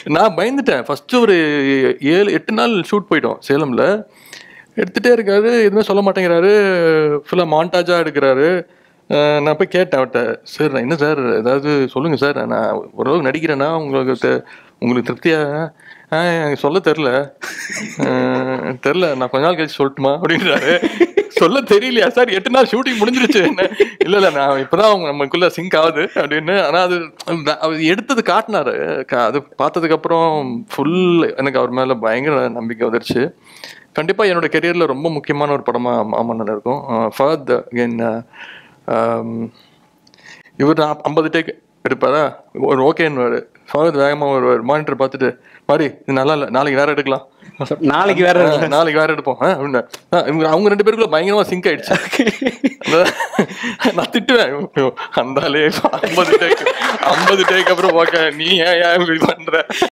நான் பயந்துட்டேன் ஃபர்ஸ்ட் ஒரு ஏழு எட்டு நாள் ஷூட் போயிட்டோம் சேலம்ல எடுத்துட்டே இருக்காரு எதுவுமே சொல்ல மாட்டேங்கிறாரு ஃபுல்லாக மாண்டாஜா எடுக்கிறாரு அஹ் நான் போய் கேட்டேன் அவர்கிட்ட சார் நான் என்ன சார் ஏதாவது சொல்லுங்க சார் நான் ஓரளவுக்கு நடிக்கிறேன்னா உங்களுக்கு தெ- உங்களுக்கு திருப்தியா ஆ எனக்கு சொல்ல தெரில தெரில நான் கொஞ்ச நாள் கழிச்சு சொல்லட்டுமா அப்படின்றாரு சொல்ல தெரியலையா சார் எட்டு நாள் ஷூட்டிங் முடிஞ்சிருச்சு என்ன இல்ல இல்ல நான் இப்பதான் அவங்க நமக்குள்ள சிங்க் ஆகுது அப்படின்னு ஆனா அது நான் அவர் எடுத்தது காட்டினாரு க- அது பார்த்ததுக்கு அப்புறம் ஃபுல் எனக்கு அவர் மேல பயங்கர நம்பிக்கை வந்துருச்சு கண்டிப்பா என்னோட கெரியர்ல ரொம்ப முக்கியமான ஒரு படமா மாமன்னன் இருக்கும் ஃபர்த் அகெயின் இவர் ஐம்பது டேக் எடுப்பாரா ஒரு ஓகேன்னு ஃபர்த் வேகமா வருவார் மானிட்டர் பார்த்துட்டு மாதிரி இது நல்லா இல்லை நாளைக்கு வேற எடுக்கலாம் நாளைக்கு வேற ஆ, நாளைக்கு வேற எடுப்போம் ஆ, அப்படின்னா. ஆ, இவங்க அவங்க ரெண்டு பேருக்குள்ள பயங்கரமா சிங்க் ஆயிடுச்சு அதான் நான் திட்டுவேன் ஐயோ, அந்த ஆளே ஐம்பது டேக் ஐம்பது டேக் அப்புறம் பார்க்க நீ ஏன் ஏன் இப்படி பண்ற